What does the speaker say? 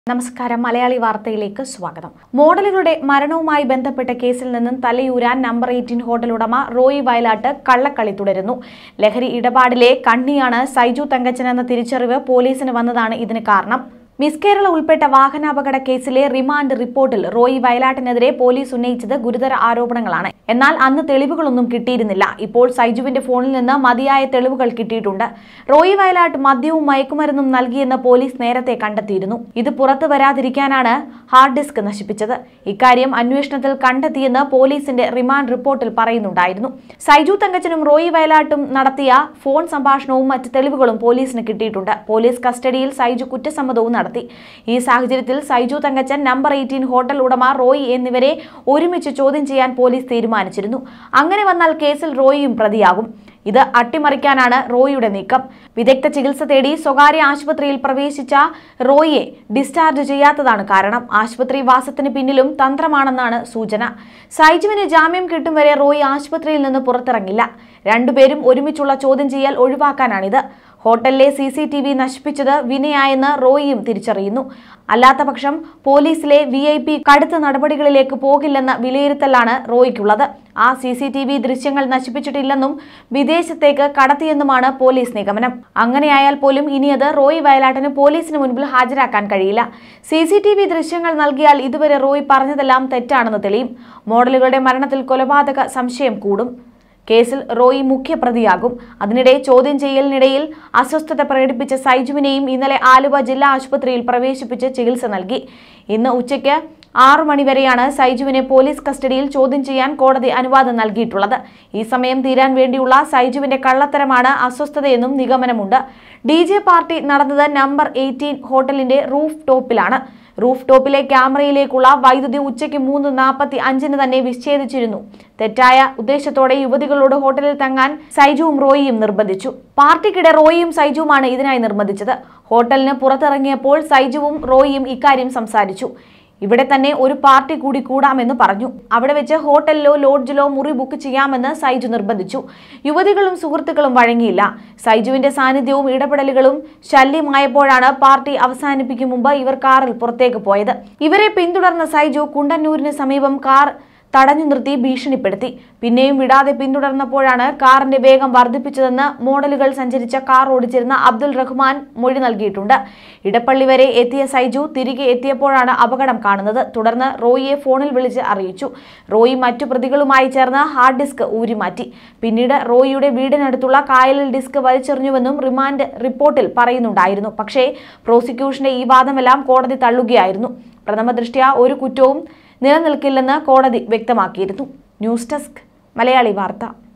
നമസ്കാരം മലയാളി വാർത്തയിലേക്ക് സ്വാഗതം മോഡലുകളുടെ മരണവുമായി ബന്ധപ്പെട്ട കേസിൽ നിന്നും തലയൂരാൻ നമ്പർ എയ്റ്റീൻ ഹോട്ടൽ ഉടമ റോയി വയലാട്ട് കള്ളക്കളി തുടരുന്നു ലഹരി ഇടപാടിലെ കണ്ണിയാണ് സൈജു തങ്കച്ചൻ എന്ന തിരിച്ചറിവ് പോലീസിന് വന്നതാണ് ഇതിന് കാരണം മിസ് കേരള ഉൾപ്പെട്ട വാഹനാപകട കേസിലെ റിമാൻഡ് റിപ്പോർട്ടിൽ റോയി വയലാട്ടിനെതിരെ പോലീസ് ഉന്നയിച്ചത് ഗുരുതര ആരോപണങ്ങളാണ് എന്നാൽ അന്ന് തെളിവുകളൊന്നും കിട്ടിയിരുന്നില്ല ഇപ്പോൾ സൈജുവിന്റെ ഫോണിൽ നിന്ന് മതിയായ തെളിവുകൾ കിട്ടിയിട്ടുണ്ട് റോയി വയലാട്ട് മദ്യവും മയക്കുമരുന്നും നൽകിയെന്ന് പോലീസ് നേരത്തെ കണ്ടെത്തിയിരുന്നു ഇത് പുറത്തു വരാതിരിക്കാനാണ് ഹാർഡ് ഡിസ്ക് നശിപ്പിച്ചത് ഇക്കാര്യം അന്വേഷണത്തിൽ കണ്ടെത്തിയെന്ന് പോലീസിന്റെ റിമാൻഡ് റിപ്പോർട്ടിൽ പറയുന്നുണ്ടായിരുന്നു സൈജു തങ്കച്ചനും റോയി വയലാട്ടും നടത്തിയ ഫോൺ സംഭാഷണവും മറ്റ് തെളിവുകളും പോലീസിന് കിട്ടിയിട്ടുണ്ട് പോലീസ് കസ്റ്റഡിയിൽ സൈജു കുറ്റസമ്മതവും നടത്തി ഈ സാഹചര്യത്തിൽ Saiju Thankachan number eighteen hotel ഉടമ റോയി എന്നിവരെ ഒരുമിച്ച് ചോദ്യം ചെയ്യാൻ പോലീസ് തീരുമാനിച്ചിരുന്നു അങ്ങനെ വന്നാൽ കേസിൽ റോയിയും പ്രതിയാകും ഇത് അട്ടിമറിക്കാനാണ് റോയിയുടെ നീക്കം വിദഗ്ധ ചികിത്സ തേടി സ്വകാര്യ ആശുപത്രിയിൽ പ്രവേശിച്ച റോയിയെ ഡിസ്ചാർജ് ചെയ്യാത്തതാണ് കാരണം ആശുപത്രി വാസത്തിന് പിന്നിലും തന്ത്രമാണെന്നാണ് സൂചന സൈജുവിന് ജാമ്യം കിട്ടും വരെ റോയി ആശുപത്രിയിൽ നിന്ന് പുറത്തിറങ്ങില്ല രണ്ടുപേരും ഒരുമിച്ചുള്ള ചോദ്യം ചെയ്യൽ ഒഴിവാക്കാനാണിത് ഹോട്ടലിലെ സി സി ടി വി നശിപ്പിച്ചത് വിനയായെന്ന് റോയിയും തിരിച്ചറിയുന്നു അല്ലാത്തപക്ഷം പോലീസിലെ വി ഐ പി കടുത്ത നടപടികളിലേക്ക് പോകില്ലെന്ന വിലയിരുത്തലാണ് റോയിക്കുള്ളത് ആ സി സി ടി വി ദൃശ്യങ്ങൾ നശിപ്പിച്ചിട്ടില്ലെന്നും വിദേശത്തേക്ക് കടത്തിയെന്നുമാണ് പോലീസ് നിഗമനം അങ്ങനെയായാൽ പോലും ഇനി അത് റോയി വയലാട്ടിന് പോലീസിന് മുൻപിൽ ഹാജരാക്കാൻ കഴിയില്ല സി സി ടി വി ദൃശ്യങ്ങൾ നൽകിയാൽ ഇതുവരെ റോയി പറഞ്ഞതെല്ലാം തെറ്റാണെന്ന് തെളിയും മോഡലുകളുടെ മരണത്തിൽ കൊലപാതക സംശയം കൂടും കേസിൽ റോയി മുഖ്യപ്രതിയാകും അതിനിടെ ചോദ്യം ചെയ്യലിനിടയിൽ അസ്വസ്ഥത പ്രകടിപ്പിച്ച സൈജുവിനെയും ഇന്നലെ ആലുവ ജില്ലാ ആശുപത്രിയിൽ പ്രവേശിപ്പിച്ച് ചികിത്സ നൽകി ഇന്ന് ഉച്ചയ്ക്ക് ആറു മണിവരെയാണ് സൈജുവിനെ പോലീസ് കസ്റ്റഡിയിൽ ചോദ്യം ചെയ്യാൻ കോടതി അനുവാദം നൽകിയിട്ടുള്ളത് ഈ സമയം തീരാൻ വേണ്ടിയുള്ള സൈജുവിന്റെ കള്ളത്തരമാണ് അസ്വസ്ഥതയെന്നും നിഗമനമുണ്ട് ഡി ജെ പാർട്ടി നടന്നത് നമ്പർ എയ്റ്റീൻ ഹോട്ടലിന്റെ റൂഫ് ടോപ്പിലാണ് റൂഫ് ടോപ്പിലെ ക്യാമറയിലേക്കുള്ള വൈദ്യുതി ഉച്ചയ്ക്ക് മൂന്ന് നാൽപ്പത്തി അഞ്ചിന് തന്നെ വിച്ഛേദിച്ചിരുന്നു തെറ്റായ ഉദ്ദേശത്തോടെ യുവതികളോട് ഹോട്ടലിൽ തങ്ങാൻ സൈജുവും റോയിയും നിർബന്ധിച്ചു പാർട്ടിക്കിടെ റോയിയും സൈജുവുമാണ് ഇതിനായി നിർബന്ധിച്ചത് ഹോട്ടലിന് പുറത്തിറങ്ങിയപ്പോൾ സൈജുവും റോയിയും ഇക്കാര്യം സംസാരിച്ചു ഇവിടെ തന്നെ ഒരു പാർട്ടി കൂടി കൂടാമെന്ന് പറഞ്ഞു അവിടെ വെച്ച് ഹോട്ടലിലോ ലോഡ്ജിലോ മുറി ബുക്ക് ചെയ്യാമെന്ന് സൈജു നിർബന്ധിച്ചു യുവതികളും സുഹൃത്തുക്കളും വഴങ്ങിയില്ല സൈജുവിന്റെ സാന്നിധ്യവും ഇടപെടലുകളും ശല്യമായപ്പോഴാണ് പാർട്ടി അവസാനിപ്പിക്കും മുമ്പ് ഇവർ കാറിൽ പുറത്തേക്ക് പോയത് ഇവരെ പിന്തുടർന്ന സൈജു കുണ്ടന്നൂരിന് സമീപം കാർ തടഞ്ഞു നിർത്തി ഭീഷണിപ്പെടുത്തി പിന്നെയും വിടാതെ പിന്തുടർന്നപ്പോഴാണ് കാറിന്റെ വേഗം വർദ്ധിപ്പിച്ചതെന്ന് മോഡലുകൾ സഞ്ചരിച്ച കാർ ഓടിച്ചിരുന്ന അബ്ദുൾ റഹ്മാൻ മൊഴി നൽകിയിട്ടുണ്ട് ഇടപ്പള്ളി വരെ എത്തിയ സൈജു തിരികെ എത്തിയപ്പോഴാണ് അപകടം കാണുന്നത് തുടർന്ന് റോയിയെ ഫോണിൽ വിളിച്ച് അറിയിച്ചു റോയി മറ്റു പ്രതികളുമായി ചേർന്ന് ഹാർഡ് ഡിസ്ക് ഊരിമാറ്റി പിന്നീട് റോയിയുടെ വീടിനടുത്തുള്ള കായലിൽ ഡിസ്ക് വലിച്ചെറിഞ്ഞുവെന്നും റിമാൻഡ് റിപ്പോർട്ടിൽ പറയുന്നുണ്ടായിരുന്നു പക്ഷേ പ്രോസിക്യൂഷന്റെ ഈ വാദമെല്ലാം കോടതി തള്ളുകയായിരുന്നു പ്രഥമ ദൃഷ്ട്യാ ഒരു കുറ്റവും നിലനിൽക്കില്ലെന്ന് കോടതി വ്യക്തമാക്കിയിരുന്നു ന്യൂസ് ഡെസ്ക് മലയാളി വാർത്ത